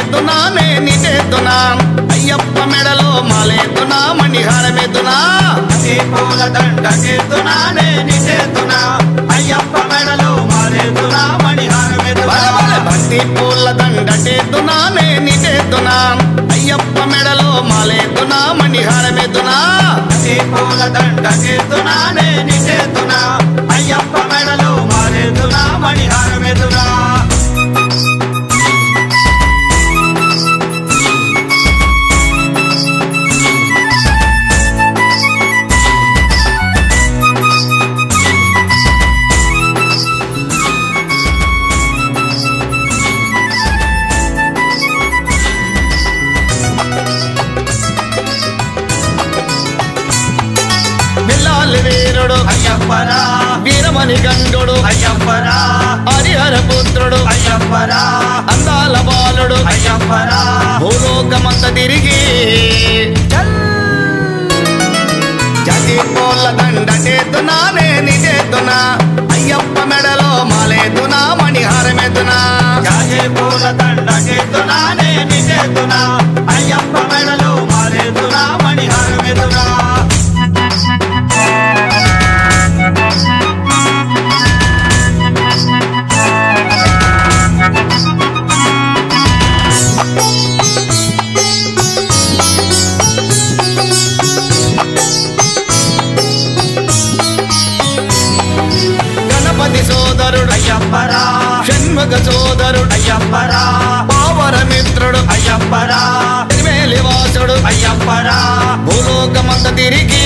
మాలేదునానే నిటేదునా అయ్యప్ప మెడలో మాలేదునా మణిహారమేదునా బంతి పూల దండ చేతునానే నిచేతునా అయ్యప్ప మెడలో మారేతునా మణిహారమెదునా బలబల బంతి పూల దండ చేతునానే నిటేదునా అయ్యప్ప మెడలో మాలేదునా మణిహారమేదునా బంతి పూల దండ చేతునానే నిచేతునా అయ్యప్ప మెడలో మారేతునా మణిహారమెదునా బిల్లాలి వీరుడు అయ్యప్పరా వీరమణి గంగుడు అయ్యప్పరా హరిహర పుత్రుడు అయ్యప్పరా అందాల బాలుడు అయ్యప్పరా భూలోకమంత తిరిగి జతి పూల దండ చేతునానే నిజేతునా అయ్యప్ప మెడలో మాలేదునా మణిహారమేదునా జాజే పూల దండ చేతునానే నిచేతునా అయ్యప్ప మెడలో మారేతునా మణిహారమెదునా గణపతి సోదరుడు అయ్యప్పరా షణ్ముఖ సోదరుడు అయ్యప్పరా పావర మిత్రుడు అయ్యప్పరా తిరుమేలి వాసుడు అయ్యప్పరా భూలోకమంత తిరిగి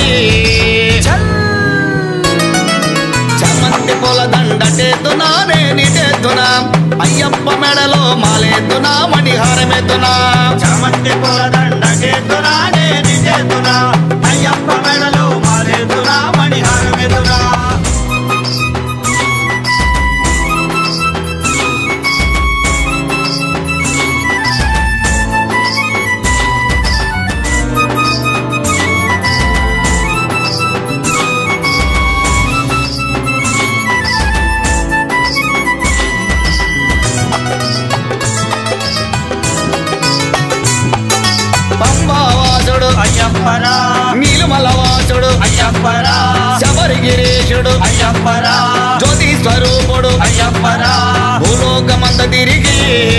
చమంతి పూల దండ చేతునానే నిజేతునా అయ్యప్ప మెడలో మాలేదునా మణిహారమేదునా చామంతి పూల దండ చేతునానే నిజేతునా అయ్యప్ప మెడలో మారేతునా మణిహారమెదునా పంబావాసుడు అయ్యప్పరా నీలుమల వాసుడు అయ్యప్పరా శబరిగిరీషుడు అయ్యప్పరా జ్యోతి స్వరూపుడు అయ్యప్పరా భూలోకమంత తిరిగి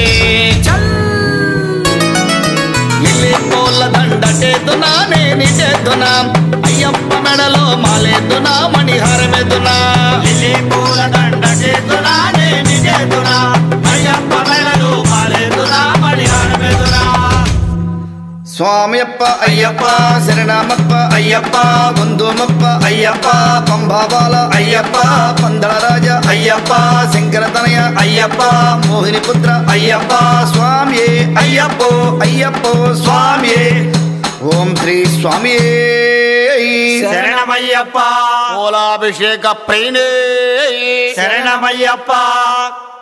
లిల్లీ పూల దండ చేతునానే నిజేతునా అయ్యప్ప మెడలో మాలేదునా మణిహారమేదునా లిల్లీ పూల దండ చేతునానే నిజేతునా అయ్యప్ప మెడలో మారేతునా మణిహారమెదునా స్వామియప్ప అయ్యప్ప శరణమప్ప అయ్యప్ప బంధుమప్ప అయ్యప్ప పంబాబాల అయ్యప్ప పందళరాజ అయ్యప్ప శంకరతనయ అయ్యప్ప మోహిని పుత్ర అయ్యప్ప స్వామి అయ్యప్పో అయ్యప్ప స్వామి ఓం శ్రీ స్వామి శరణమయ్యప్ప మూలాభిషేక ప్రేణే శరణమయ్యప్ప